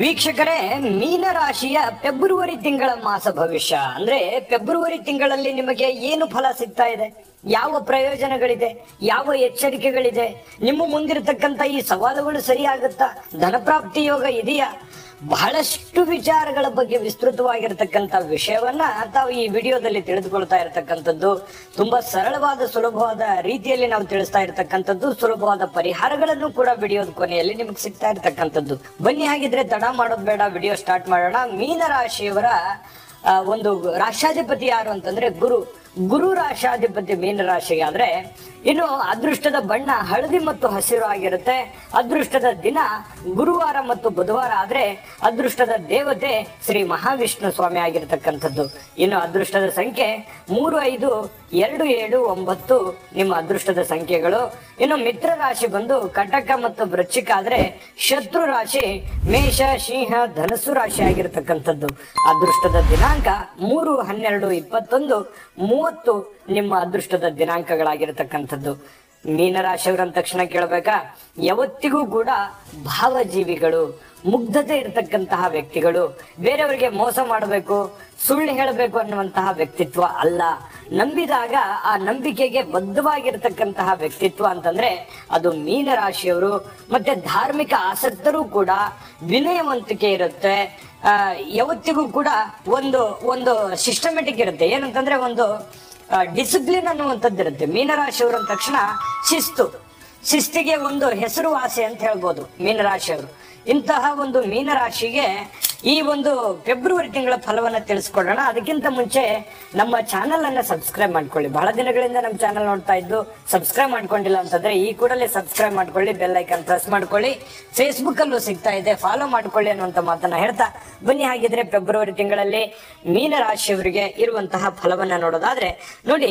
ವೀಕ್ಷಕರೇ ಮೀನರಾಶಿಯ ಫೆಬ್ರವರಿ ತಿಂಗಳ ಮಾಸ ಭವಿಷ್ಯ ಅಂದ್ರೆ ಫೆಬ್ರವರಿ ತಿಂಗಳಲ್ಲಿ ನಿಮಗೆ ಏನು ಫಲ ಸಿಗ್ತಾ ಇದೆ ಯಾವ ಪ್ರಯೋಜನಗಳಿದೆ ಯಾವ ಎಚ್ಚರಿಕೆಗಳಿದೆ ನಿಮ್ಮ ಮುಂದಿರತಕ್ಕಂತ ಈ ಸವಾಲುಗಳು ಸರಿಯಾಗುತ್ತಾ ಧನಪ್ರಾಪ್ತಿ ಯೋಗ ಇದೆಯಾ ಬಹಳಷ್ಟು ವಿಚಾರಗಳ ಬಗ್ಗೆ ವಿಸ್ತೃತವಾಗಿರತಕ್ಕಂತ ವಿಷಯವನ್ನ ತಾವು ಈ ವಿಡಿಯೋದಲ್ಲಿ ತಿಳಿದುಕೊಳ್ತಾ ಇರತಕ್ಕಂಥದ್ದು ತುಂಬಾ ಸರಳವಾದ ಸುಲಭವಾದ ರೀತಿಯಲ್ಲಿ ನಾವು ತಿಳಿಸ್ತಾ ಇರತಕ್ಕಂಥದ್ದು ಸುಲಭವಾದ ಪರಿಹಾರಗಳನ್ನು ಕೂಡ ವಿಡಿಯೋದ ಕೊನೆಯಲ್ಲಿ ನಿಮಗೆ ಸಿಗ್ತಾ ಇರತಕ್ಕಂಥದ್ದು ಬನ್ನಿ ಹಾಗಿದ್ರೆ ತಡ ಮಾಡೋದು ಬೇಡ ವಿಡಿಯೋ ಸ್ಟಾರ್ಟ್ ಮಾಡೋಣ ಮೀನರಾಶಿಯವರ ಆ, ಒಂದು ರಾಶಾಧಿಪತಿ ಯಾರು ಅಂತಂದ್ರೆ ಗುರು ಗುರು ರಾಶಾಧಿಪತಿ ಮೀನರಾಶಿಗೆ ಆದ್ರೆ ಇನ್ನು ಅದೃಷ್ಟದ ಬಣ್ಣ ಹಳದಿ ಮತ್ತು ಹಸಿರು ಆಗಿರುತ್ತೆ ಅದೃಷ್ಟದ ದಿನ ಗುರುವಾರ ಮತ್ತು ಬುಧವಾರ ಆದ್ರೆ ಅದೃಷ್ಟದ ದೇವತೆ ಶ್ರೀ ಮಹಾವಿಷ್ಣು ಸ್ವಾಮಿ ಆಗಿರ್ತಕ್ಕಂಥದ್ದು ಇನ್ನು ಅದೃಷ್ಟದ ಸಂಖ್ಯೆ ಮೂರು ಐದು ಎರಡು ಏಳು ಒಂಬತ್ತು ನಿಮ್ಮ ಅದೃಷ್ಟದ ಸಂಖ್ಯೆಗಳು ಇನ್ನು ಮಿತ್ರ ರಾಶಿ ಬಂದು ಕಟಕ ಮತ್ತು ವೃಶ್ಚಿಕ ಆದ್ರೆ ಶತ್ರು ರಾಶಿ ಮೇಷ ಸಿಂಹ ಧನಸ್ಸು ರಾಶಿ ಆಗಿರ್ತಕ್ಕಂಥದ್ದು ಅದೃಷ್ಟದ ದಿನಾಂಕ ಮೂರು ಹನ್ನೆರಡು ಇಪ್ಪತ್ತೊಂದು ಮೂವತ್ತು ನಿಮ್ಮ ಅದೃಷ್ಟದ ದಿನಾಂಕಗಳಾಗಿರ್ತಕ್ಕಂಥದ್ದು ಮೀನರಾಶಿಯವರ ಅಂದ ತಕ್ಷಣ ಕೇಳಬೇಕಾ ಯಾವತ್ತಿಗೂ ಕೂಡ ಭಾವಜೀವಿಗಳು ಮುಗ್ಧತೆ ಇರತಕ್ಕಂತಹ ವ್ಯಕ್ತಿಗಳು ಬೇರೆಯವರಿಗೆ ಮೋಸ ಮಾಡಬೇಕು ಸುಳ್ಳು ಹೇಳಬೇಕು ಅನ್ನುವಂತಹ ವ್ಯಕ್ತಿತ್ವ ಅಲ್ಲ ನಂಬಿದಾಗ ಆ ನಂಬಿಕೆಗೆ ಬದ್ಧವಾಗಿರ್ತಕ್ಕಂತಹ ವ್ಯಕ್ತಿತ್ವ ಅಂತಂದ್ರೆ ಅದು ಮೀನರಾಶಿಯವರು ಮತ್ತೆ ಧಾರ್ಮಿಕ ಆಸಕ್ತರು ಕೂಡ ವಿನಯವಂತಿಕೆ ಇರುತ್ತೆ ಆ, ಯಾವತ್ತಿಗೂ ಕೂಡ ಒಂದು ಒಂದು ಸಿಸ್ಟಮೆಟಿಕ್ ಇರುತ್ತೆ ಏನಂತಂದ್ರೆ ಒಂದು ಡಿಸಿಪ್ಲಿನ್ ಅನ್ನುವಂಥದ್ದು ಇರುತ್ತೆ ಮೀನರಾಶಿಯವರು ಅಂದ ತಕ್ಷಣ ಶಿಸ್ತು ಶಿಸ್ತಿಗೆ ಒಂದು ಹೆಸರುವಾಸಿ ಅಂತ ಹೇಳ್ಬೋದು ಮೀನರಾಶಿಯವರು ಇಂತಹ ಒಂದು ಮೀನರಾಶಿಗೆ ಈ ಒಂದು ಫೆಬ್ರವರಿ ತಿಂಗಳ ಫಲವನ್ನ ತಿಳಿಸ್ಕೊಡೋಣ ಅದಕ್ಕಿಂತ ಮುಂಚೆ ನಮ್ಮ ಚಾನೆಲ್ ಅನ್ನ ಸಬ್ಸ್ಕ್ರೈಬ್ ಮಾಡ್ಕೊಳ್ಳಿ ಬಹಳ ದಿನಗಳಿಂದ ನಮ್ಮ ಚಾನೆಲ್ ನೋಡ್ತಾ ಇದ್ದು ಸಬ್ಸ್ಕ್ರೈಬ್ ಮಾಡ್ಕೊಂಡಿಲ್ಲ ಅಂತಂದ್ರೆ ಈ ಕೂಡಲೇ ಸಬ್ಸ್ಕ್ರೈಬ್ ಮಾಡ್ಕೊಳ್ಳಿ ಬೆಲ್ ಐಕನ್ ಪ್ರೆಸ್ ಮಾಡ್ಕೊಳ್ಳಿ ಫೇಸ್ಬುಕ್ ಅಲ್ಲೂ ಸಿಗ್ತಾ ಇದೆ ಫಾಲೋ ಮಾಡ್ಕೊಳ್ಳಿ ಅನ್ನುವಂತ ಮಾತನ್ನ ಹೇಳ್ತಾ ಬನ್ನಿ ಹಾಗಿದ್ರೆ ಫೆಬ್ರವರಿ ತಿಂಗಳಲ್ಲಿ ಮೀನರಾಶಿಯವರಿಗೆ ಇರುವಂತಹ ಫಲವನ್ನ ನೋಡೋದಾದ್ರೆ ನೋಡಿ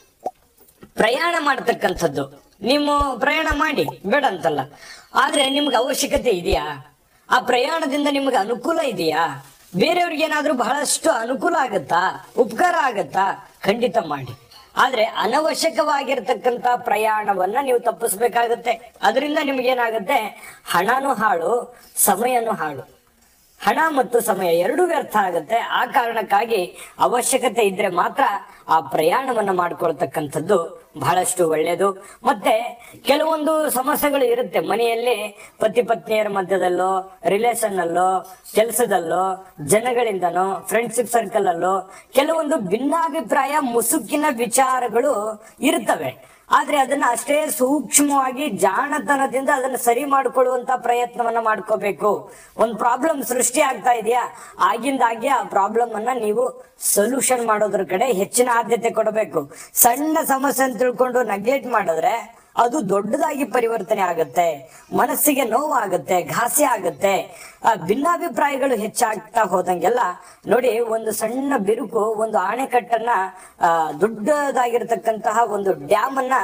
ಪ್ರಯಾಣ ಮಾಡತಕ್ಕಂಥದ್ದು ನೀವು ಪ್ರಯಾಣ ಮಾಡಿ ಬೇಡ ಅಂತಲ್ಲ ಆದ್ರೆ ನಿಮ್ಗೆ ಅವಶ್ಯಕತೆ ಇದೆಯಾ ಆ ಪ್ರಯಾಣದಿಂದ ನಿಮ್ಗೆ ಅನುಕೂಲ ಇದೆಯಾ ಬೇರೆಯವ್ರಿಗೆ ಏನಾದ್ರೂ ಬಹಳಷ್ಟು ಅನುಕೂಲ ಆಗತ್ತಾ ಉಪಕಾರ ಆಗತ್ತಾ ಖಂಡಿತ ಮಾಡಿ ಆದ್ರೆ ಅನವಶ್ಯಕವಾಗಿರ್ತಕ್ಕಂತ ಪ್ರಯಾಣವನ್ನ ನೀವು ತಪ್ಪಿಸ್ಬೇಕಾಗತ್ತೆ ಅದರಿಂದ ನಿಮ್ಗೇನಾಗತ್ತೆ ಹಣನೂ ಹಾಳು ಸಮಯನೂ ಹಾಳು ಹಣ ಮತ್ತು ಸಮಯ ಎರಡೂ ವ್ಯರ್ಥ ಆಗುತ್ತೆ ಆ ಕಾರಣಕ್ಕಾಗಿ ಅವಶ್ಯಕತೆ ಇದ್ರೆ ಮಾತ್ರ ಆ ಪ್ರಯಾಣವನ್ನ ಮಾಡ್ಕೊಳ್ತಕ್ಕಂಥದ್ದು ಬಹಳಷ್ಟು ಒಳ್ಳೆಯದು ಮತ್ತೆ ಕೆಲವೊಂದು ಸಮಸ್ಯೆಗಳು ಇರುತ್ತೆ ಮನೆಯಲ್ಲಿ ಪತಿ ಪತ್ನಿಯರ ಮಧ್ಯದಲ್ಲೋ ರಿಲೇಷನ್ ಅಲ್ಲೋ ಕೆಲಸದಲ್ಲೋ ಜನಗಳಿಂದನೋ ಫ್ರೆಂಡ್ಶಿಪ್ ಸರ್ಕಲ್ ಅಲ್ಲೋ ಕೆಲವೊಂದು ಭಿನ್ನಾಭಿಪ್ರಾಯ ಮುಸುಕಿನ ವಿಚಾರಗಳು ಇರ್ತವೆ ಆದ್ರೆ ಅದನ್ನ ಅಷ್ಟೇ ಸೂಕ್ಷ್ಮವಾಗಿ ಜಾಣತನದಿಂದ ಅದನ್ನ ಸರಿ ಮಾಡಿಕೊಳ್ಳುವಂತ ಪ್ರಯತ್ನವನ್ನ ಮಾಡ್ಕೋಬೇಕು ಒಂದ್ ಪ್ರಾಬ್ಲಮ್ ಸೃಷ್ಟಿ ಆಗ್ತಾ ಇದೆಯಾ ಆಗಿಂದಾಗೆ ಆ ಪ್ರಾಬ್ಲಮ್ ಅನ್ನ ನೀವು ಸೊಲ್ಯೂಷನ್ ಮಾಡೋದ್ರ ಕಡೆ ಹೆಚ್ಚಿನ ಆದ್ಯತೆ ಕೊಡಬೇಕು ಸಣ್ಣ ಸಮಸ್ಯೆ ಅಂತ ತಿಳ್ಕೊಂಡು ನೆಗ್ಲೆಕ್ಟ್ ಮಾಡಿದ್ರೆ ಅದು ದೊಡ್ಡದಾಗಿ ಪರಿವರ್ತನೆ ಆಗುತ್ತೆ ಮನಸ್ಸಿಗೆ ನೋವಾಗುತ್ತೆ ಘಾಸಿ ಆಗುತ್ತೆ ಆ ಭಿನ್ನಾಭಿಪ್ರಾಯಗಳು ಹೆಚ್ಚಾಗ್ತಾ ಹೋದಂಗೆಲ್ಲ ನೋಡಿ ಒಂದು ಸಣ್ಣ ಬಿರುಕು ಒಂದು ಆಣೆಕಟ್ಟನ್ನ ಆ, ದೊಡ್ಡದಾಗಿರ್ತಕ್ಕಂತಹ ಒಂದು ಡ್ಯಾಮ್ ಅನ್ನ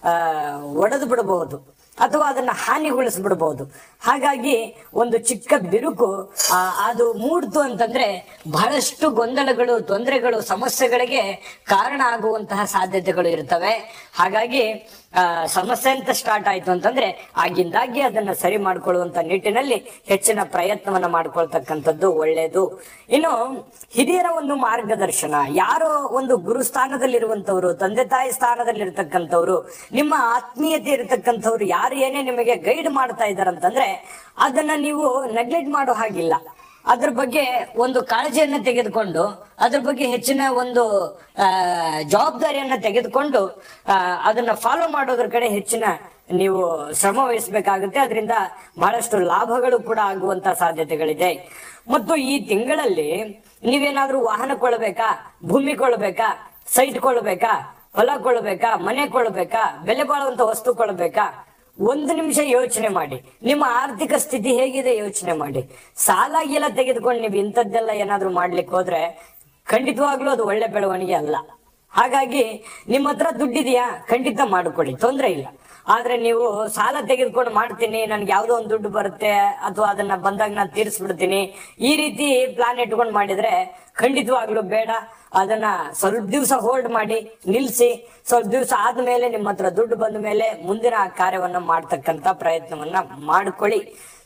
ಒಡೆದು ಬಿಡಬಹುದು ಅಥವಾ ಅದನ್ನ ಹಾನಿಗೊಳಿಸ್ಬಿಡ್ಬಹುದು ಹಾಗಾಗಿ ಒಂದು ಚಿಕ್ಕ ಬಿರುಕು ಆ, ಅದು ಮೂಡ್ತು ಅಂತಂದ್ರೆ ಬಹಳಷ್ಟು ಗೊಂದಲಗಳು ತೊಂದರೆಗಳು ಸಮಸ್ಯೆಗಳಿಗೆ ಕಾರಣ ಆಗುವಂತಹ ಸಾಧ್ಯತೆಗಳು ಇರ್ತವೆ ಹಾಗಾಗಿ ಆ, ಸಮಸ್ಯೆ ಅಂತ ಸ್ಟಾರ್ಟ್ ಆಯ್ತು ಅಂತಂದ್ರೆ ಆಗಿಂದಾಗಿ ಅದನ್ನ ಸರಿ ಮಾಡ್ಕೊಳ್ಳುವಂತ ನಿಟ್ಟಿನಲ್ಲಿ ಹೆಚ್ಚಿನ ಪ್ರಯತ್ನವನ್ನ ಮಾಡ್ಕೊಳ್ತಕ್ಕಂಥದ್ದು ಒಳ್ಳೆಯದು ಇನ್ನು ಹಿರಿಯರ ಒಂದು ಮಾರ್ಗದರ್ಶನ ಯಾರೋ ಒಂದು ಗುರು ಸ್ಥಾನದಲ್ಲಿರುವಂತವ್ರು ತಂದೆ ತಾಯಿ ಸ್ಥಾನದಲ್ಲಿರ್ತಕ್ಕಂಥವ್ರು ನಿಮ್ಮ ಆತ್ಮೀಯತೆ ಇರತಕ್ಕಂಥವ್ರು ಯಾರು ಏನೇ ನಿಮಗೆ ಗೈಡ್ ಮಾಡ್ತಾ ಇದಾರಂತಂದ್ರೆ ಅದನ್ನ ನೀವು ನೆಗ್ಲೆಕ್ಟ್ ಮಾಡೋ ಹಾಗಿಲ್ಲ ಅದ್ರ ಬಗ್ಗೆ ಒಂದು ಕಾಳಜಿಯನ್ನ ತೆಗೆದುಕೊಂಡು ಅದ್ರ ಬಗ್ಗೆ ಹೆಚ್ಚಿನ ಒಂದು ಆ, ಜವಾಬ್ದಾರಿಯನ್ನ ತೆಗೆದುಕೊಂಡು ಆ, ಅದನ್ನ ಫಾಲೋ ಮಾಡೋದ್ರ ಕಡೆ ಹೆಚ್ಚಿನ ನೀವು ಶ್ರಮ ವಹಿಸಬೇಕಾಗುತ್ತೆ ಅದರಿಂದ ಬಹಳಷ್ಟು ಲಾಭಗಳು ಕೂಡ ಆಗುವಂತ ಸಾಧ್ಯತೆಗಳಿದೆ ಮತ್ತು ಈ ತಿಂಗಳಲ್ಲಿ ನೀವೇನಾದ್ರೂ ವಾಹನ ಕೊಳ್ಳಬೇಕಾ ಭೂಮಿ ಕೊಳ್ಳಬೇಕಾ ಸೈಟ್ ಕೊಳ್ಳಬೇಕಾ ಹೊಲ ಕೊಳ್ಳಬೇಕಾ ಮನೆ ಕೊಳ್ಳಬೇಕಾ ಬೆಲೆ ಬಾಳುವಂತ ವಸ್ತು ಕೊಳ್ಳಬೇಕಾ ಒಂದು ನಿಮಿಷ ಯೋಚನೆ ಮಾಡಿ ನಿಮ್ಮ ಆರ್ಥಿಕ ಸ್ಥಿತಿ ಹೇಗಿದೆ ಯೋಚನೆ ಮಾಡಿ ಸಾಲ ಗೀಲ ತೆಗೆದುಕೊಂಡು ನೀವು ಇಂಥದ್ದೆಲ್ಲ ಏನಾದ್ರೂ ಮಾಡ್ಲಿಕ್ಕೆ ಹೋದ್ರೆ ಖಂಡಿತವಾಗ್ಲೂ ಅದು ಒಳ್ಳೆ ಬೆಳವಣಿಗೆ ಅಲ್ಲ ಹಾಗಾಗಿ ನಿಮ್ಮ ಹತ್ರ ದುಡ್ಡಿದೆಯಾ ಖಂಡಿತ ಮಾಡಿಕೊಡಿ ತೊಂದ್ರೆ ಇಲ್ಲ ಆದ್ರೆ ನೀವು ಸಾಲ ತೆಗೆದುಕೊಂಡು ಮಾಡ್ತೀನಿ ನನ್ಗೆ ಯಾವ್ದೋ ಒಂದು ದುಡ್ಡು ಬರುತ್ತೆ ಅಥವಾ ಅದನ್ನ ಬಂದಾಗ ನಾನು ತೀರಿಸ್ಬಿಡ್ತೀನಿ ಈ ರೀತಿ ಪ್ಲಾನ್ ಇಟ್ಕೊಂಡು ಮಾಡಿದ್ರೆ ಖಂಡಿತವಾಗ್ಲೂ ಬೇಡ ಅದನ್ನ ಸ್ವಲ್ಪ ದಿವಸ ಹೋಲ್ಡ್ ಮಾಡಿ ನಿಲ್ಸಿ ಸ್ವಲ್ಪ ದಿವಸ ಆದ್ಮೇಲೆ ನಿಮ್ಮ ಹತ್ರ ದುಡ್ಡು ಬಂದ ಮೇಲೆ ಮುಂದಿನ ಕಾರ್ಯವನ್ನ ಮಾಡ್ತಕ್ಕಂತ ಪ್ರಯತ್ನವನ್ನ ಮಾಡ್ಕೊಳ್ಳಿ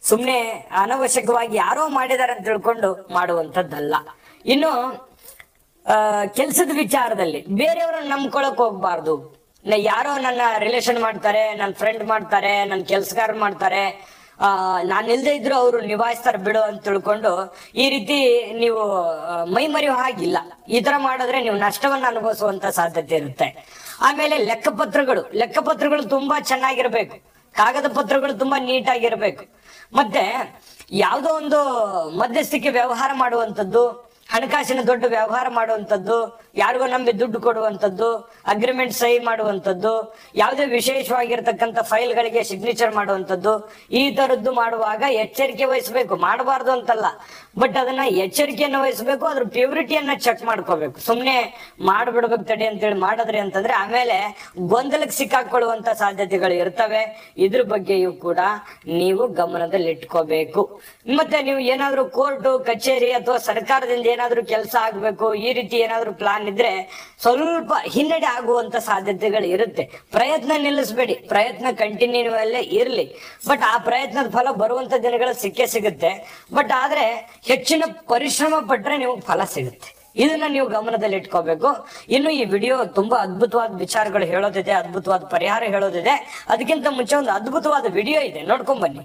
ಸುಮ್ಮನೆ ಅನವಶ್ಯಕವಾಗಿ ಯಾರೋ ಮಾಡಿದಾರೆ ಅಂತ ತಿಳ್ಕೊಂಡು ಮಾಡುವಂಥದ್ದಲ್ಲ ಇನ್ನು ಕೆಲಸದ ವಿಚಾರದಲ್ಲಿ ಬೇರೆಯವ್ರನ್ನ ನಂಬ್ಕೊಳಕ್ ಹೋಗ್ಬಾರ್ದು ನ- ಯಾರೋ ನನ್ನ ರಿಲೇಷನ್ ಮಾಡ್ತಾರೆ ನನ್ನ ಫ್ರೆಂಡ್ ಮಾಡ್ತಾರೆ ನನ್ನ ಕೆಲ್ಸಗಾರ ಮಾಡ್ತಾರೆ ಆ ನಾನು ಇಲ್ದೇ ಇದ್ರು ಅವರು ನಿಭಾಯಿಸ್ತಾರೆ ಬಿಡು ಅಂತ ತಿಳ್ಕೊಂಡು ಈ ರೀತಿ ನೀವು ಆ, ಮೈ ಮರೆಯೋ ಹಾಗಿಲ್ಲ ಈ ತರ ಮಾಡಿದ್ರೆ ನೀವು ನಷ್ಟವನ್ನ ಅನುಭವಿಸುವಂತ ಸಾಧ್ಯತೆ ಇರುತ್ತೆ ಆಮೇಲೆ ಲೆಕ್ಕಪತ್ರಗಳು ಲೆಕ್ಕಪತ್ರಗಳು ತುಂಬಾ ಚೆನ್ನಾಗಿರ್ಬೇಕು ಕಾಗದ ಪತ್ರಗಳು ತುಂಬಾ ನೀಟಾಗಿರ್ಬೇಕು ಮತ್ತೆ ಯಾವುದೋ ಒಂದು ಮಧ್ಯಸ್ಥಿಕೆ ವ್ಯವಹಾರ ಮಾಡುವಂಥದ್ದು ಹಣಕಾಸಿನ ದೊಡ್ಡ ವ್ಯವಹಾರ ಮಾಡುವಂಥದ್ದು ಯಾರಿಗೋ ನಂಬಿ ದುಡ್ಡು ಕೊಡುವಂಥದ್ದು ಅಗ್ರಿಮೆಂಟ್ ಸಹಿ ಮಾಡುವಂಥದ್ದು ಯಾವುದೇ ವಿಶೇಷವಾಗಿರ್ತಕ್ಕಂಥ ಫೈಲ್ಗಳಿಗೆ ಸಿಗ್ನೇಚರ್ ಮಾಡುವಂಥದ್ದು ಈ ತರದ್ದು ಮಾಡುವಾಗ ಎಚ್ಚರಿಕೆ ವಹಿಸಬೇಕು ಮಾಡಬಾರ್ದು ಅಂತಲ್ಲ ಬಟ್ ಅದನ್ನ ಎಚ್ಚರಿಕೆಯನ್ನು ವಹಿಸಬೇಕು ಅದ್ರ ಪ್ಯೂರಿಟಿಯನ್ನ ಚೆಕ್ ಮಾಡ್ಕೋಬೇಕು ಸುಮ್ಮನೆ ಮಾಡ್ಬಿಡ್ಬೇಕು ತಡಿ ಅಂತೇಳಿ ಮಾಡಿದ್ರಿ ಅಂತಂದ್ರೆ ಆಮೇಲೆ ಗೊಂದಲಕ್ಕೆ ಸಿಕ್ಕಾಕೊಳ್ಳುವಂತ ಸಾಧ್ಯತೆಗಳು ಇರ್ತವೆ ಇದ್ರ ಬಗ್ಗೆಯೂ ಕೂಡ ನೀವು ಗಮನದಲ್ಲಿ ಇಟ್ಕೋಬೇಕು ಮತ್ತೆ ನೀವು ಏನಾದ್ರೂ ಕೋರ್ಟು ಕಚೇರಿ ಅಥವಾ ಸರ್ಕಾರದಿಂದ ಏನಾದ್ರೂ ಕೆಲಸ ಆಗ್ಬೇಕು ಈ ರೀತಿ ಏನಾದ್ರೂ ಪ್ಲಾನ್ ಇದ್ರೆ ಸ್ವಲ್ಪ ಹಿನ್ನಡೆ ಆಗುವಂತ ಸಾಧ್ಯತೆಗಳು ಇರುತ್ತೆ ಪ್ರಯತ್ನ ನಿಲ್ಲಿಸ್ಬೇಡಿ ಪ್ರಯತ್ನ ಕಂಟಿನ್ಯೂ ಅಲ್ಲೇ ಇರ್ಲಿ ಬಟ್ ಆ ಪ್ರಯತ್ನದ ಫಲ ಬರುವಂತ ದಿನಗಳು ಸಿಕ್ಕೇ ಸಿಗುತ್ತೆ ಬಟ್ ಆದ್ರೆ ಹೆಚ್ಚಿನ ಪರಿಶ್ರಮ ಪಟ್ರೆ ನಿಮಗೆ ಫಲ ಸಿಗುತ್ತೆ ಇದನ್ನ ನೀವು ಗಮನದಲ್ಲಿ ಇಟ್ಕೋಬೇಕು ಇನ್ನು ಈ ವಿಡಿಯೋ ತುಂಬಾ ಅದ್ಭುತವಾದ ವಿಚಾರಗಳು ಹೇಳೋದಿದೆ ಅದ್ಭುತವಾದ ಪರಿಹಾರ ಹೇಳೋದಿದೆ ಅದಕ್ಕಿಂತ ಮುಂಚೆ ಒಂದು ಅದ್ಭುತವಾದ ವಿಡಿಯೋ ಇದೆ ನೋಡ್ಕೊಂಡ್ ಬನ್ನಿ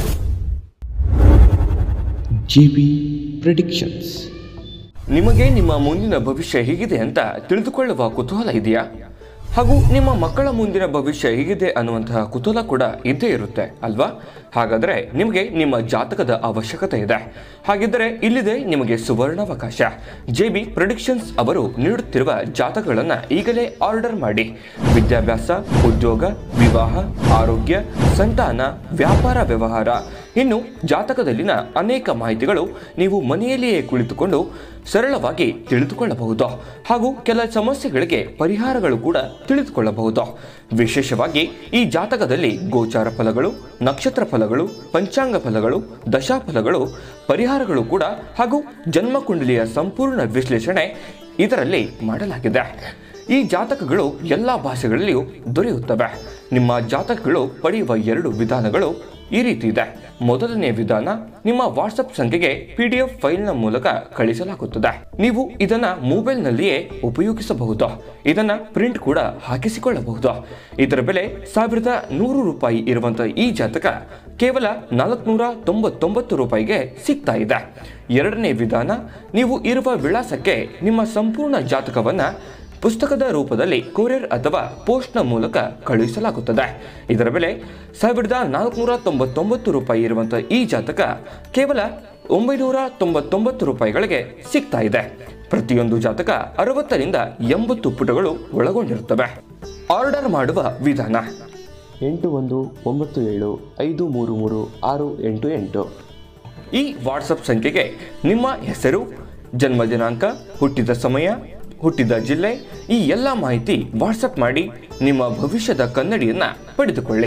JB Predictions ನಿಮಗೆ ನಿಮ್ಮ ಮುಂದಿನ ಭವಿಷ್ಯ ಹೇಗಿದೆ ಅಂತ ತಿಳಿದುಕೊಳ್ಳುವ ಕುತೂಹಲ ಇದೆಯಾ ಹಾಗೂ ನಿಮ್ಮ ಮಕ್ಕಳ ಮುಂದಿನ ಭವಿಷ್ಯ ಹೇಗಿದೆ ಅನ್ನುವಂತಹ ಕುತೂಹಲ ಕೂಡ ಇದ್ದೇ ಇರುತ್ತೆ ಅಲ್ವಾ ಹಾಗಾದರೆ ನಿಮಗೆ ನಿಮ್ಮ ಜಾತಕದ ಅವಶ್ಯಕತೆ ಇದೆ ಹಾಗಿದ್ದರೆ ಇಲ್ಲಿದೆ ನಿಮಗೆ ಸುವರ್ಣಾವಕಾಶ ಜೆ ಬಿ ಪ್ರೊಡಿಕ್ಷನ್ಸ್ ಅವರು ನೀಡುತ್ತಿರುವ ಜಾತಕಗಳನ್ನು ಈಗಲೇ ಆರ್ಡರ್ ಮಾಡಿ ವಿದ್ಯಾಭ್ಯಾಸ ಉದ್ಯೋಗ ವಿವಾಹ ಆರೋಗ್ಯ ಸಂತಾನ ವ್ಯಾಪಾರ ವ್ಯವಹಾರ ಇನ್ನು ಜಾತಕದಲ್ಲಿನ ಅನೇಕ ಮಾಹಿತಿಗಳು ನೀವು ಮನೆಯಲ್ಲಿಯೇ ಕುಳಿತುಕೊಂಡು ಸರಳವಾಗಿ ತಿಳಿದುಕೊಳ್ಳಬಹುದು ಹಾಗೂ ಕೆಲ ಸಮಸ್ಯೆಗಳಿಗೆ ಪರಿಹಾರಗಳು ಕೂಡ ತಿಳಿದುಕೊಳ್ಳಬಹುದು ವಿಶೇಷವಾಗಿ ಈ ಜಾತಕದಲ್ಲಿ ಗೋಚಾರ ಫಲಗಳು ನಕ್ಷತ್ರ ಫಲಗಳು ಪಂಚಾಂಗ ಫಲಗಳು ದಶಾಫಲಗಳು ಪರಿಹಾರಗಳು ಕೂಡ ಹಾಗೂ ಜನ್ಮಕುಂಡಲಿಯ ಸಂಪೂರ್ಣ ವಿಶ್ಲೇಷಣೆ ಇದರಲ್ಲಿ ಮಾಡಲಾಗಿದೆ ಈ ಜಾತಕಗಳು ಎಲ್ಲ ಭಾಷೆಗಳಲ್ಲಿಯೂ ದೊರೆಯುತ್ತವೆ ನಿಮ್ಮ ಜಾತಕಗಳು ಪಡೆಯುವ ಎರಡು ವಿಧಾನಗಳು ಈ ರೀತಿ ಇದೆ ಮೊದಲನೇ ವಿಧಾನ ನಿಮ್ಮ ವಾಟ್ಸಪ್ ಸಂಖ್ಯೆಗೆ ಪಿ ಡಿ ಎಫ್ ಫೈಲ್ನ ಮೂಲಕ ಕಳಿಸಲಾಗುತ್ತದೆ ನೀವು ಇದನ್ನ ಮೊಬೈಲ್ನಲ್ಲಿಯೇ ಉಪಯೋಗಿಸಬಹುದು ಇದನ್ನ ಪ್ರಿಂಟ್ ಕೂಡ ಹಾಕಿಸಿಕೊಳ್ಳಬಹುದು ಇದರ ಬೆಲೆ ಸಾವಿರದ ನೂರು ರೂಪಾಯಿ ಇರುವಂತಹ ಈ ಜಾತಕ ಕೇವಲ ನಾಲ್ಕುನೂರ ತೊಂಬತ್ತೊಂಬತ್ತು ರೂಪಾಯಿಗೆ ಸಿಗ್ತಾ ಇದೆ ಎರಡನೇ ವಿಧಾನ ನೀವು ಇರುವ ವಿಳಾಸಕ್ಕೆ ನಿಮ್ಮ ಸಂಪೂರ್ಣ ಜಾತಕವನ್ನ ಪುಸ್ತಕದ ರೂಪದಲ್ಲಿ ಕೊರಿಯರ್ ಅಥವಾ ಪೋಸ್ಟ್ನ ಮೂಲಕ ಕಳುಹಿಸಲಾಗುತ್ತದೆ ಇದರ ಬೆಲೆ ಸಾವಿರದ ನಾಲ್ಕುನೂರ ತೊಂಬತ್ತೊಂಬತ್ತು ರೂಪಾಯಿ ಇರುವಂತಹ ಈ ಜಾತಕ ಕೇವಲ ಒಂಬೈನೂರ ತೊಂಬತ್ತೊಂಬತ್ತು ರೂಪಾಯಿಗಳಿಗೆ ಸಿಗ್ತಾ ಇದೆ ಪ್ರತಿಯೊಂದು ಜಾತಕ ಅರವತ್ತರಿಂದ ಎಂಬತ್ತು ಪುಟಗಳು ಒಳಗೊಂಡಿರುತ್ತವೆ ಆರ್ಡರ್ ಮಾಡುವ ವಿಧಾನ ಎಂಟು ಒಂದು ಒಂಬತ್ತು ಏಳು ಐದು ಮೂರು ಮೂರು ಆರು ಎಂಟು ಎಂಟು ಈ ವಾಟ್ಸಪ್ ಸಂಖ್ಯೆಗೆ ನಿಮ್ಮ ಹೆಸರು ಜನ್ಮ ದಿನಾಂಕ ಹುಟ್ಟಿದ ಸಮಯ ಹುಟ್ಟಿದ ಜಿಲ್ಲೆ ಈ ಎಲ್ಲ ಮಾಹಿತಿ ವಾಟ್ಸಪ್ ಮಾಡಿ ನಿಮ್ಮ ಭವಿಷ್ಯದ ಕನ್ನಡಿಯನ್ನ ಪಡೆದುಕೊಳ್ಳಿ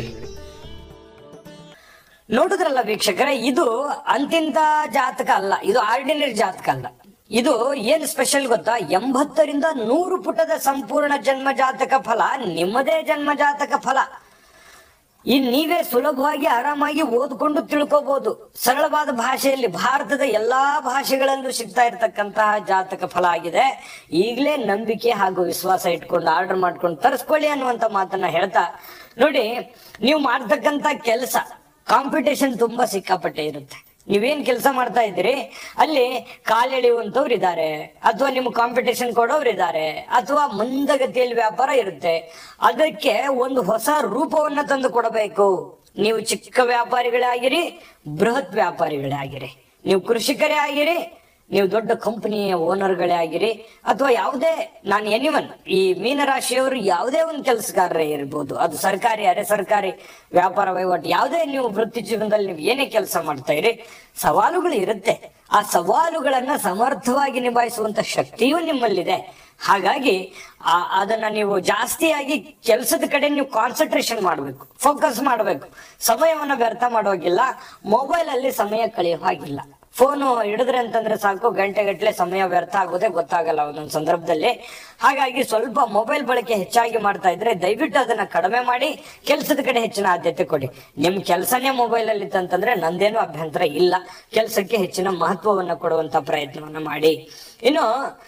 ನೋಡಿದ್ರಲ್ಲ ವೀಕ್ಷಕರೇ ಇದು ಅಂತಿಂತ ಜಾತಕ ಅಲ್ಲ ಇದು ಆರ್ಡಿನರಿ ಜಾತಕ ಅಲ್ಲ ಇದು ಏನು ಸ್ಪೆಷಲ್ ಗೊತ್ತಾ ಎಂಬತ್ತರಿಂದ ನೂರು ಪುಟದ ಸಂಪೂರ್ಣ ಜನ್ಮ ಜಾತಕ ಫಲ ನಿಮ್ಮದೇ ಜನ್ಮ ಜಾತಕ ಫಲ ಈ ನೀವೇ ಸುಲಭವಾಗಿ ಆರಾಮಾಗಿ ಓದ್ಕೊಂಡು ತಿಳ್ಕೋಬಹುದು ಸರಳವಾದ ಭಾಷೆಯಲ್ಲಿ ಭಾರತದ ಎಲ್ಲಾ ಭಾಷೆಗಳಲ್ಲೂ ಸಿಗ್ತಾ ಇರತಕ್ಕಂತಹ ಜಾತಕ ಫಲ ಆಗಿದೆ ಈಗಲೇ ನಂಬಿಕೆ ಹಾಗೂ ವಿಶ್ವಾಸ ಇಟ್ಕೊಂಡು ಆರ್ಡರ್ ಮಾಡ್ಕೊಂಡು ತರಿಸ್ಕೊಳ್ಳಿ ಅನ್ನುವಂತ ಮಾತನ್ನ ಹೇಳ್ತಾ ನೋಡಿ ನೀವು ಮಾಡ್ತಕ್ಕಂತ ಕೆಲಸ ಕಾಂಪಿಟೇಷನ್ ತುಂಬಾ ಸಿಕ್ಕಾಪಟ್ಟೆ ಇರುತ್ತೆ ನೀವೇನ್ ಕೆಲಸ ಮಾಡ್ತಾ ಇದ್ದೀರಿ ಅಲ್ಲಿ ಕಾಲೆಳೆಯುವಂತವ್ರು ಇದ್ದಾರೆ ಅಥವಾ ನಿಮ್ಗೆ ಕಾಂಪಿಟೇಷನ್ ಕೊಡೋರು ಇದ್ದಾರೆ ಅಥವಾ ಮಂದಗತಿಯಲ್ಲಿ ವ್ಯಾಪಾರ ಇರುತ್ತೆ ಅದಕ್ಕೆ ಒಂದು ಹೊಸ ರೂಪವನ್ನ ತಂದು ಕೊಡಬೇಕು ನೀವು ಚಿಕ್ಕ ವ್ಯಾಪಾರಿಗಳೇ ಆಗಿರಿ ಬೃಹತ್ ವ್ಯಾಪಾರಿಗಳೇ ಆಗಿರಿ ನೀವು ಕೃಷಿಕರೇ ಆಗಿರಿ ನೀವು ದೊಡ್ಡ ಕಂಪನಿಯ ಓನರ್ಗಳೇ ಆಗಿರಿ ಅಥವಾ ಯಾವುದೇ ನಾನು ಎನಿವನ್ ಈ ಮೀನರಾಶಿಯವರು ಯಾವುದೇ ಒಂದು ಕೆಲಸಗಾರರೇ ಇರ್ಬೋದು ಅದು ಸರ್ಕಾರಿ ಅರೆ ಸರ್ಕಾರಿ ವ್ಯಾಪಾರ ವಹಿವಾಟು ಯಾವುದೇ ನೀವು ವೃತ್ತಿ ಜೀವನದಲ್ಲಿ ನೀವು ಏನೇ ಕೆಲಸ ಮಾಡ್ತಾ ಇರಿ ಸವಾಲುಗಳು ಇರುತ್ತೆ ಆ ಸವಾಲುಗಳನ್ನ ಸಮರ್ಥವಾಗಿ ನಿಭಾಯಿಸುವಂತ ಶಕ್ತಿಯೂ ನಿಮ್ಮಲ್ಲಿದೆ ಹಾಗಾಗಿ ಆ ಅದನ್ನ ನೀವು ಜಾಸ್ತಿಯಾಗಿ ಕೆಲಸದ ಕಡೆ ನೀವು ಕಾನ್ಸಂಟ್ರೇಷನ್ ಮಾಡಬೇಕು ಫೋಕಸ್ ಮಾಡಬೇಕು ಸಮಯವನ್ನ ವ್ಯರ್ಥ ಮಾಡೋಗಿಲ್ಲ ಮೊಬೈಲ್ ಅಲ್ಲಿ ಸಮಯ ಕಳೆಯುವ ಹಾಗಿಲ್ಲ ಫೋನು ಹಿಡಿದ್ರೆ ಅಂತಂದ್ರೆ ಸಾಕು ಗಂಟೆಗಟ್ಟಲೆ ಸಮಯ ವ್ಯರ್ಥ ಆಗೋದೇ ಗೊತ್ತಾಗಲ್ಲ ಒಂದೊಂದು ಸಂದರ್ಭದಲ್ಲಿ ಹಾಗಾಗಿ ಸ್ವಲ್ಪ ಮೊಬೈಲ್ ಬಳಕೆ ಹೆಚ್ಚಾಗಿ ಮಾಡ್ತಾ ಇದ್ರೆ ದಯವಿಟ್ಟು ಅದನ್ನ ಕಡಿಮೆ ಮಾಡಿ ಕೆಲಸದ ಕಡೆ ಹೆಚ್ಚಿನ ಆದ್ಯತೆ ಕೊಡಿ ನಿಮ್ ಕೆಲಸನೇ ಮೊಬೈಲ್ ಅಲ್ಲಿ ಇತ್ತಂತಂದ್ರೆ ನಂದೇನು ಅಭ್ಯಂತರ ಇಲ್ಲ ಕೆಲಸಕ್ಕೆ ಹೆಚ್ಚಿನ ಮಹತ್ವವನ್ನ ಕೊಡುವಂತ ಪ್ರಯತ್ನವನ್ನ ಮಾಡಿ ಇನ್ನು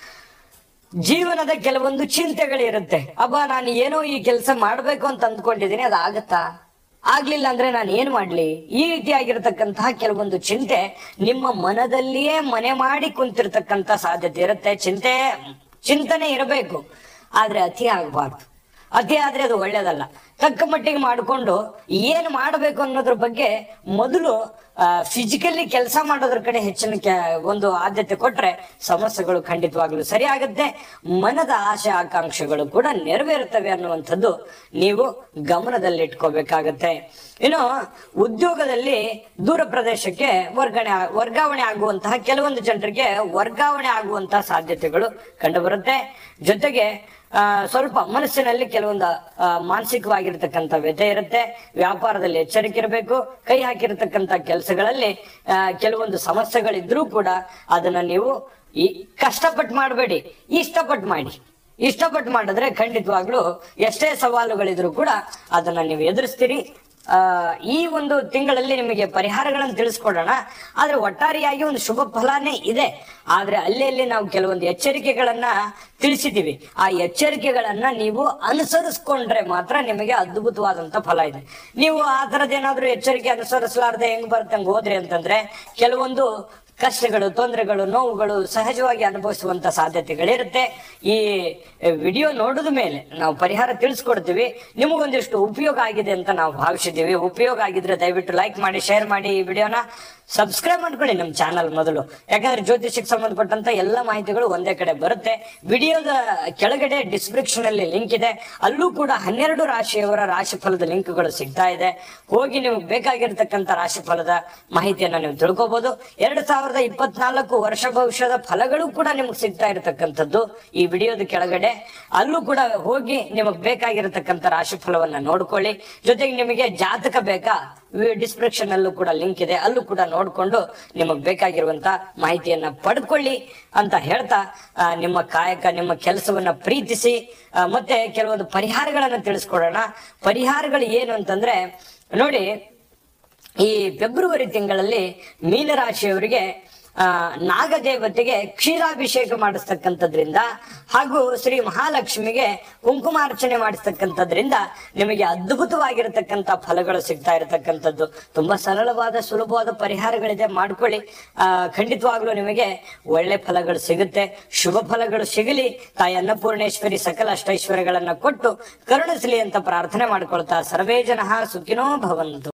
ಜೀವನದ ಕೆಲವೊಂದು ಚಿಂತೆಗಳಿರುತ್ತೆ ಅಬ್ಬ ನಾನು ಏನೋ ಈ ಕೆಲಸ ಮಾಡ್ಬೇಕು ಅಂತ ಅಂದ್ಕೊಂಡಿದ್ದೀನಿ ಅದಾಗತ್ತಾ ಆಗ್ಲಿಲ್ಲ ಅಂದ್ರೆ ನಾನು ಏನ್ ಮಾಡ್ಲಿ ಈ ರೀತಿಯಾಗಿರ್ತಕ್ಕಂತಹ ಕೆಲವೊಂದು ಚಿಂತೆ ನಿಮ್ಮ ಮನದಲ್ಲಿಯೇ ಮನೆ ಮಾಡಿ ಕುಂತಿರ್ತಕ್ಕಂತ ಸಾಧ್ಯತೆ ಇರುತ್ತೆ ಚಿಂತೆ ಚಿಂತನೆ ಇರಬೇಕು ಆದ್ರೆ ಅತಿ ಆಗಬಾರ್ದು ಅತಿ ಆದ್ರೆ ಅದು ಒಳ್ಳೇದಲ್ಲ ತಕ್ಕ ಮಟ್ಟಿಗೆ ಮಾಡಿಕೊಂಡು ಏನ್ ಮಾಡಬೇಕು ಅನ್ನೋದ್ರ ಬಗ್ಗೆ ಮೊದಲು ಫಿಸಿಕಲಿ ಕೆಲಸ ಮಾಡೋದ್ರ ಕಡೆ ಹೆಚ್ಚಿನ ಕೆ- ಒಂದು ಆದ್ಯತೆ ಕೊಟ್ರೆ ಸಮಸ್ಯೆಗಳು ಖಂಡಿತವಾಗ್ಲೂ ಸರಿ ಆಗುತ್ತೆ ಮನದ ಆಶೆ ಆಕಾಂಕ್ಷೆಗಳು ಕೂಡ ನೆರವೇರುತ್ತವೆ ಅನ್ನುವಂಥದ್ದು ನೀವು ಗಮನದಲ್ಲಿಟ್ಕೋಬೇಕಾಗತ್ತೆ ಇನ್ನು ಉದ್ಯೋಗದಲ್ಲಿ ದೂರ ಪ್ರದೇಶಕ್ಕೆ ವರ್ಗಾವಣೆ ವರ್ಗಾವಣೆ ಆಗುವಂತಹ ಕೆಲವೊಂದು ಜನರಿಗೆ ವರ್ಗಾವಣೆ ಆಗುವಂತಹ ಸಾಧ್ಯತೆಗಳು ಕಂಡುಬರುತ್ತೆ ಜೊತೆಗೆ ಆ, ಸ್ವಲ್ಪ ಮನಸ್ಸಿನಲ್ಲಿ ಕೆಲವೊಂದು ಆ, ಮಾನಸಿಕವಾಗಿರ್ತಕ್ಕಂಥ ವ್ಯಥೆ ಇರುತ್ತೆ ವ್ಯಾಪಾರದಲ್ಲಿ ಎಚ್ಚರಿಕೆ ಇರಬೇಕು ಕೈ ಹಾಕಿರ್ತಕ್ಕಂಥ ಕೆಲಸಗಳಲ್ಲಿ ಆ, ಕೆಲವೊಂದು ಸಮಸ್ಯೆಗಳಿದ್ರೂ ಕೂಡ ಅದನ್ನ ನೀವು ಈ ಕಷ್ಟಪಟ್ಟು ಮಾಡಬೇಡಿ ಇಷ್ಟಪಟ್ಟು ಮಾಡಿ ಇಷ್ಟಪಟ್ಟು ಮಾಡಿದ್ರೆ ಖಂಡಿತವಾಗ್ಲೂ ಎಷ್ಟೇ ಸವಾಲುಗಳಿದ್ರು ಕೂಡ ಅದನ್ನ ನೀವು ಎದುರಿಸ್ತೀರಿ ಆ ಈ ಒಂದು ತಿಂಗಳಲ್ಲಿ ನಿಮಗೆ ಪರಿಹಾರಗಳನ್ನು ತಿಳಿಸ್ಕೊಡೋಣ ಆದ್ರೆ ಒಟ್ಟಾರೆಯಾಗಿ ಒಂದು ಶುಭ ಫಲನೇ ಇದೆ ಆದ್ರೆ ಅಲ್ಲಿ ಅಲ್ಲಿ ನಾವು ಕೆಲವೊಂದು ಎಚ್ಚರಿಕೆಗಳನ್ನ ತಿಳಿಸಿದೀವಿ ಆ ಎಚ್ಚರಿಕೆಗಳನ್ನ ನೀವು ಅನುಸರಿಸ್ಕೊಂಡ್ರೆ ಮಾತ್ರ ನಿಮಗೆ ಅದ್ಭುತವಾದಂತ ಫಲ ಇದೆ ನೀವು ಆ ತರದೇನಾದ್ರೂ ಎಚ್ಚರಿಕೆ ಅನುಸರಿಸಲಾರದೆ ಹೆಂಗ್ ಬರುತ್ತೆ ಹಂಗ್ ಹೋದ್ರಿ ಅಂತಂದ್ರೆ ಕೆಲವೊಂದು ಕಷ್ಟಗಳು ತೊಂದರೆಗಳು ನೋವುಗಳು ಸಹಜವಾಗಿ ಅನುಭವಿಸುವಂತ ಸಾಧ್ಯತೆಗಳಿರುತ್ತೆ ಈ ವಿಡಿಯೋ ನೋಡಿದ ಮೇಲೆ ನಾವು ಪರಿಹಾರ ತಿಳಿಸ್ಕೊಡ್ತೀವಿ ನಿಮಗೊಂದಿಷ್ಟು ಉಪಯೋಗ ಆಗಿದೆ ಅಂತ ನಾವು ಭಾವಿಸಿದ್ದೀವಿ ಉಪಯೋಗ ಆಗಿದ್ರೆ ದಯವಿಟ್ಟು ಲೈಕ್ ಮಾಡಿ ಶೇರ್ ಮಾಡಿ ಈ ವಿಡಿಯೋನ ಸಬ್ಸ್ಕ್ರೈಬ್ ಮಾಡ್ಕೊಳ್ಳಿ ನಮ್ಮ ಚಾನಲ್ ಮೊದಲು ಯಾಕಂದ್ರೆ ಜ್ಯೋತಿಷಕ್ಕೆ ಸಂಬಂಧಪಟ್ಟಂತ ಎಲ್ಲ ಮಾಹಿತಿಗಳು ಒಂದೇ ಕಡೆ ಬರುತ್ತೆ ವಿಡಿಯೋದ ಕೆಳಗಡೆ ಡಿಸ್ಕ್ರಿಪ್ಷನ್ ಅಲ್ಲಿ ಲಿಂಕ್ ಇದೆ ಅಲ್ಲೂ ಕೂಡ ಹನ್ನೆರಡು ರಾಶಿಯವರ ರಾಶಿ ಫಲದ ಲಿಂಕ್ಗಳು ಸಿಗ್ತಾ ಇದೆ ಹೋಗಿ ನಿಮ್ಗೆ ಬೇಕಾಗಿರ್ತಕ್ಕಂಥ ರಾಶಿ ಫಲದ ಮಾಹಿತಿಯನ್ನ ನೀವು ತಿಳ್ಕೊಬಹುದು ಎರಡ್ ಸಾವಿರದ ಇಪ್ಪತ್ನಾಲ್ಕು ವರ್ಷ ಭವಿಷ್ಯದ ಫಲಗಳು ಕೂಡ ನಿಮ್ಗೆ ಸಿಗ್ತಾ ಇರತಕ್ಕಂಥದ್ದು ಈ ವಿಡಿಯೋದ ಕೆಳಗಡೆ ಅಲ್ಲೂ ಕೂಡ ಹೋಗಿ ನಿಮಗ್ ಬೇಕಾಗಿರತಕ್ಕಂಥ ರಾಶಿ ಫಲವನ್ನ ನೋಡ್ಕೊಳ್ಳಿ ಜೊತೆಗೆ ನಿಮಗೆ ಜಾತಕ ಬೇಕಾ ಡಿಸ್ಕ್ರಿಪ್ಷನ್ ಅಲ್ಲೂ ಕೂಡ ಲಿಂಕ್ ಇದೆ ಅಲ್ಲೂ ಕೂಡ ನೋಡ್ಕೊಂಡು ನಿಮಗ್ ಬೇಕಾಗಿರುವಂತ ಮಾಹಿತಿಯನ್ನ ಪಡ್ಕೊಳ್ಳಿ ಅಂತ ಹೇಳ್ತಾ ಆ, ನಿಮ್ಮ ಕಾಯಕ ನಿಮ್ಮ ಕೆಲಸವನ್ನ ಪ್ರೀತಿಸಿ ಆ, ಮತ್ತೆ ಕೆಲವೊಂದು ಪರಿಹಾರಗಳನ್ನ ತಿಳಿಸ್ಕೊಡೋಣ ಪರಿಹಾರಗಳು ಏನು ಅಂತಂದ್ರೆ ನೋಡಿ ಈ ಫೆಬ್ರವರಿ ತಿಂಗಳಲ್ಲಿ ಮೀನರಾಶಿಯವರಿಗೆ ಆ ನಾಗದೇವತೆಗೆ ಕ್ಷೀರಾಭಿಷೇಕ ಮಾಡಿಸ್ತಕ್ಕಂಥದ್ರಿಂದ ಹಾಗೂ ಶ್ರೀ ಮಹಾಲಕ್ಷ್ಮಿಗೆ ಕುಂಕುಮಾರ್ಚನೆ ಮಾಡಿಸ್ತಕ್ಕಂಥದ್ರಿಂದ ನಿಮಗೆ ಅದ್ಭುತವಾಗಿರತಕ್ಕಂಥ ಫಲಗಳು ಸಿಗ್ತಾ ಇರತಕ್ಕಂಥದ್ದು ತುಂಬಾ ಸರಳವಾದ ಸುಲಭವಾದ ಪರಿಹಾರಗಳಿದೆ ಮಾಡ್ಕೊಳ್ಳಿ ಆ ಖಂಡಿತವಾಗ್ಲೂ ನಿಮಗೆ ಒಳ್ಳೆ ಫಲಗಳು ಸಿಗುತ್ತೆ ಶುಭ ಫಲಗಳು ಸಿಗಲಿ ತಾಯಿ ಅನ್ನಪೂರ್ಣೇಶ್ವರಿ ಸಕಲ ಅಷ್ಟೈಶ್ವರ್ಯಗಳನ್ನ ಕೊಟ್ಟು ಕರುಣಿಸಲಿ ಅಂತ ಪ್ರಾರ್ಥನೆ ಮಾಡ್ಕೊಳ್ತಾ ಸರ್ವೇ ಜನ ಸುಖಿನೋ ಭವಂತು